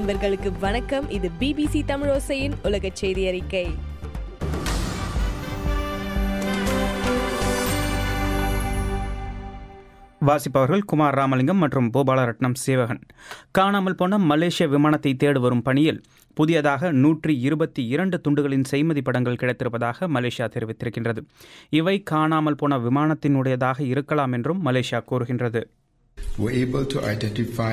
நண்பர்களுக்கு வணக்கம் இது பிபிசி தமிழோசையின் உலக செய்தி அறிக்கை வாசிப்பவர்கள் குமார் ராமலிங்கம் மற்றும் பூபாலரட்னம் சேவகன் காணாமல் போன மலேசிய விமானத்தை தேடி வரும் பணியில் புதியதாக நூற்றி இருபத்தி இரண்டு துண்டுகளின் செய்மதி படங்கள் கிடைத்திருப்பதாக மலேசியா தெரிவித்திருக்கின்றது இவை காணாமல் போன விமானத்தினுடையதாக இருக்கலாம் என்றும் மலேசியா கூறுகின்றது were able to identify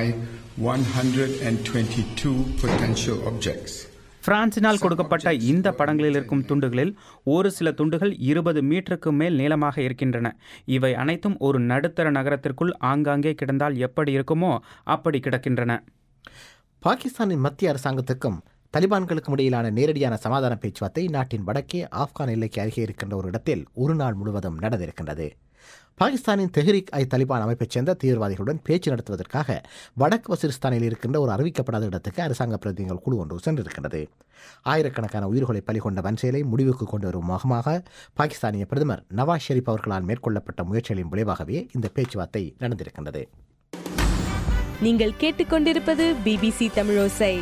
122 potential objects. பிரான்சினால் கொடுக்கப்பட்ட இந்த படங்களில் இருக்கும் துண்டுகளில் ஒரு சில துண்டுகள் இருபது மீட்டருக்கு மேல் நீளமாக இருக்கின்றன இவை அனைத்தும் ஒரு நடுத்தர நகரத்திற்குள் ஆங்காங்கே கிடந்தால் எப்படி இருக்குமோ அப்படி கிடக்கின்றன பாகிஸ்தானின் மத்திய அரசாங்கத்துக்கும் தலிபான்களுக்கும் இடையிலான நேரடியான சமாதான பேச்சுவார்த்தை நாட்டின் வடக்கே ஆப்கான் எல்லைக்கு அருகே இருக்கின்ற ஒரு இடத்தில் ஒரு நாள் முழுவதும் நடந்திருக்கின்றது பாகிஸ்தானின் தெஹ்ரிக் ஐ தலிபான் அமைப்பைச் சேர்ந்த தீவிரவாதிகளுடன் பேச்சு நடத்துவதற்காக வடக்கு வசிரிஸ்தானில் இருக்கின்ற ஒரு அறிவிக்கப்படாத இடத்துக்கு அரசாங்க பிரதிநிதிகள் குழு ஒன்று சென்றிருக்கின்றது ஆயிரக்கணக்கான உயிர்களை பலிகொண்ட வன்செயலை முடிவுக்கு கொண்டு வரும் முகமாக பாகிஸ்தானிய பிரதமர் நவாஸ் ஷெரீப் அவர்களால் மேற்கொள்ளப்பட்ட முயற்சிகளின் விளைவாகவே இந்த பேச்சுவார்த்தை நடந்திருக்கின்றது நீங்கள் கேட்டுக்கொண்டிருப்பது பிபிசி தமிழோசை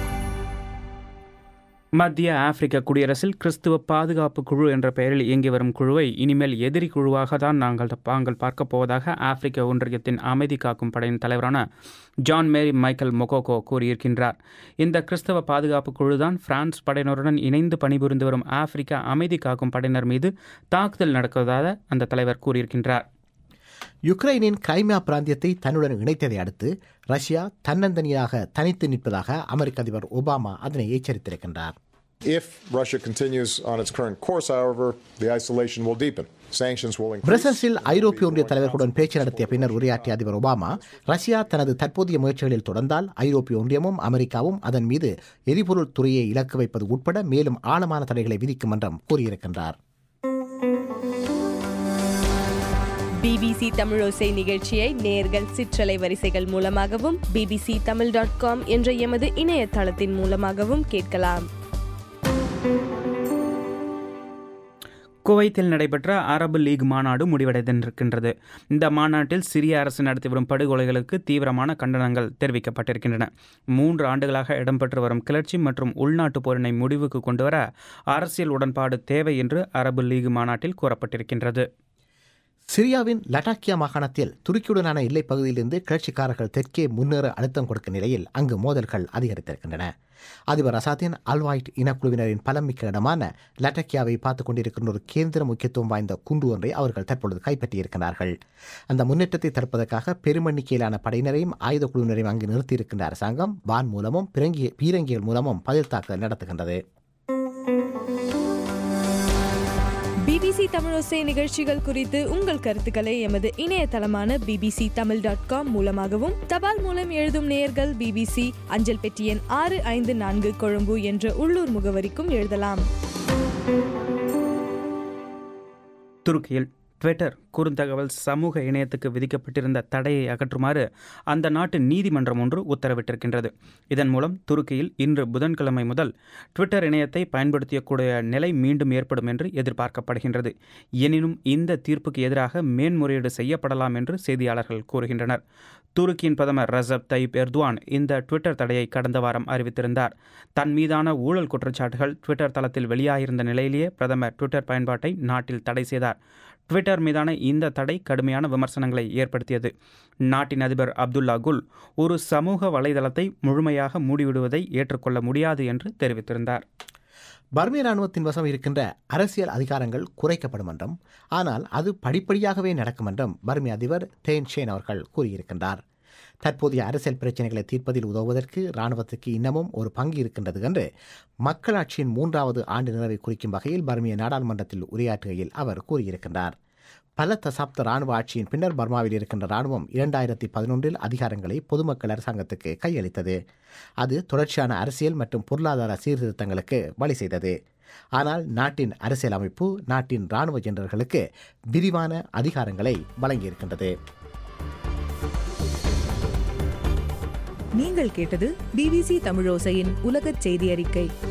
மத்திய ஆப்பிரிக்க குடியரசில் கிறிஸ்துவ பாதுகாப்பு குழு என்ற பெயரில் இயங்கி வரும் குழுவை இனிமேல் எதிரி குழுவாக தான் நாங்கள் தாங்கள் பார்க்கப் போவதாக ஆப்பிரிக்க ஒன்றியத்தின் அமைதி காக்கும் படையின் தலைவரான ஜான் மேரி மைக்கேல் மொகோகோ கூறியிருக்கின்றார் இந்த கிறிஸ்தவ பாதுகாப்பு குழுதான் பிரான்ஸ் படையினருடன் இணைந்து பணிபுரிந்து வரும் ஆப்பிரிக்க அமைதி காக்கும் படையினர் மீது தாக்குதல் நடக்குவதாக அந்த தலைவர் கூறியிருக்கின்றார் யுக்ரைனின் கிரைமியா பிராந்தியத்தை தன்னுடன் இணைத்ததை அடுத்து ரஷ்யா தன்னந்தனியாக தனித்து நிற்பதாக அமெரிக்க அதிபர் ஒபாமா அதனை எச்சரித்திருக்கின்றார் If Russia continues on its current course, however, the isolation will deepen. Sanctions will increase. பிரசல்ஸில் ஐரோப்பிய ஒன்றிய தலைவர்களுடன் பேச்சு நடத்திய பின்னர் உரையாற்றிய அதிபர் ஒபாமா ரஷ்யா தனது தற்போதைய முயற்சிகளில் தொடர்ந்தால் ஐரோப்பிய ஒன்றியமும் அமெரிக்காவும் அதன் மீது எரிபொருள் துறையை இலக்கு வைப்பது உட்பட மேலும் ஆழமான தடைகளை விதிக்கும் என்றும் கூறியிருக்கின்றார் பிபிசி தமிழோசை நிகழ்ச்சியை நேர்கள் சிற்றலை வரிசைகள் மூலமாகவும் பிபிசி தமிழ் டாட் காம் என்ற எமது இணையதளத்தின் மூலமாகவும் கேட்கலாம் குவைத்தில் நடைபெற்ற அரபு லீக் மாநாடு முடிவடைந்திருக்கின்றது இந்த மாநாட்டில் சிரிய அரசு நடத்தி வரும் படுகொலைகளுக்கு தீவிரமான கண்டனங்கள் தெரிவிக்கப்பட்டிருக்கின்றன மூன்று ஆண்டுகளாக இடம்பெற்று வரும் கிளர்ச்சி மற்றும் உள்நாட்டு போரினை முடிவுக்கு கொண்டுவர அரசியல் உடன்பாடு தேவை என்று அரபு லீக் மாநாட்டில் கூறப்பட்டிருக்கின்றது சிரியாவின் லட்டாக்கியா மாகாணத்தில் துருக்கியுடனான எல்லைப் பகுதியிலிருந்து கிளர்ச்சிக்காரர்கள் தெற்கே முன்னேற அழுத்தம் கொடுக்கும் நிலையில் அங்கு மோதல்கள் அதிகரித்திருக்கின்றன அதிபர் அசாத்தின் அல்வாய்ட் இனக்குழுவினரின் பலமிக்க இடமான லட்டக்கியாவை பார்த்துக் கொண்டிருக்கின்ற ஒரு கேந்திர முக்கியத்துவம் வாய்ந்த குண்டு ஒன்றை அவர்கள் தற்பொழுது கைப்பற்றியிருக்கிறார்கள் அந்த முன்னேற்றத்தை தடுப்பதற்காக பெருமெண்ணிக்கையிலான படையினரையும் ஆயுத குழுவினரையும் அங்கு நிறுத்தியிருக்கின்ற அரசாங்கம் வான் மூலமும் பிறங்கி பீரங்கிகள் மூலமும் பதில் தாக்குதல் நடத்துகின்றது பிபிசி தமிழோசை நிகழ்ச்சிகள் குறித்து உங்கள் கருத்துக்களை எமது இணையதளமான பிபிசி தமிழ் டாட் காம் மூலமாகவும் தபால் மூலம் எழுதும் நேயர்கள் பிபிசி அஞ்சல் பெட்டி எண் ஆறு ஐந்து நான்கு கொழும்பு என்ற உள்ளூர் முகவரிக்கும் எழுதலாம் துருக்கியில் ட்விட்டர் குறுந்தகவல் சமூக இணையத்துக்கு விதிக்கப்பட்டிருந்த தடையை அகற்றுமாறு அந்த நாட்டு நீதிமன்றம் ஒன்று உத்தரவிட்டிருக்கின்றது இதன் மூலம் துருக்கியில் இன்று புதன்கிழமை முதல் ட்விட்டர் இணையத்தை பயன்படுத்தக்கூடிய நிலை மீண்டும் ஏற்படும் என்று எதிர்பார்க்கப்படுகின்றது எனினும் இந்த தீர்ப்புக்கு எதிராக மேன்முறையீடு செய்யப்படலாம் என்று செய்தியாளர்கள் கூறுகின்றனர் துருக்கியின் பிரதமர் ரசப் தைப் எர்துவான் இந்த ட்விட்டர் தடையை கடந்த வாரம் அறிவித்திருந்தார் தன் மீதான ஊழல் குற்றச்சாட்டுகள் ட்விட்டர் தளத்தில் வெளியாகியிருந்த நிலையிலேயே பிரதமர் ட்விட்டர் பயன்பாட்டை நாட்டில் தடை செய்தார் ட்விட்டர் மீதான இந்த தடை கடுமையான விமர்சனங்களை ஏற்படுத்தியது நாட்டின் அதிபர் அப்துல்லா குல் ஒரு சமூக வலைதளத்தை முழுமையாக மூடிவிடுவதை ஏற்றுக்கொள்ள முடியாது என்று தெரிவித்திருந்தார் பர்மிய ராணுவத்தின் வசம் இருக்கின்ற அரசியல் அதிகாரங்கள் குறைக்கப்படும் என்றும் ஆனால் அது படிப்படியாகவே நடக்கும் என்றும் பர்மிய அதிபர் தேன் ஷேன் அவர்கள் கூறியிருக்கின்றார் தற்போதைய அரசியல் பிரச்சினைகளை தீர்ப்பதில் உதவுவதற்கு இராணுவத்துக்கு இன்னமும் ஒரு பங்கு இருக்கின்றது என்று மக்களாட்சியின் மூன்றாவது ஆண்டு நிறைவை குறிக்கும் வகையில் பர்மிய நாடாளுமன்றத்தில் உரையாற்றுகையில் அவர் கூறியிருக்கின்றார் பல தசாப்த ராணுவ ஆட்சியின் பின்னர் பர்மாவில் இருக்கின்ற ராணுவம் இரண்டாயிரத்தி பதினொன்றில் அதிகாரங்களை பொதுமக்கள் அரசாங்கத்துக்கு கையளித்தது அது தொடர்ச்சியான அரசியல் மற்றும் பொருளாதார சீர்திருத்தங்களுக்கு வழி செய்தது ஆனால் நாட்டின் அரசியல் அமைப்பு நாட்டின் ராணுவ ஜெனரல்களுக்கு விரிவான அதிகாரங்களை வழங்கியிருக்கின்றது நீங்கள் கேட்டது பிபிசி தமிழோசையின் உலகச் செய்தி அறிக்கை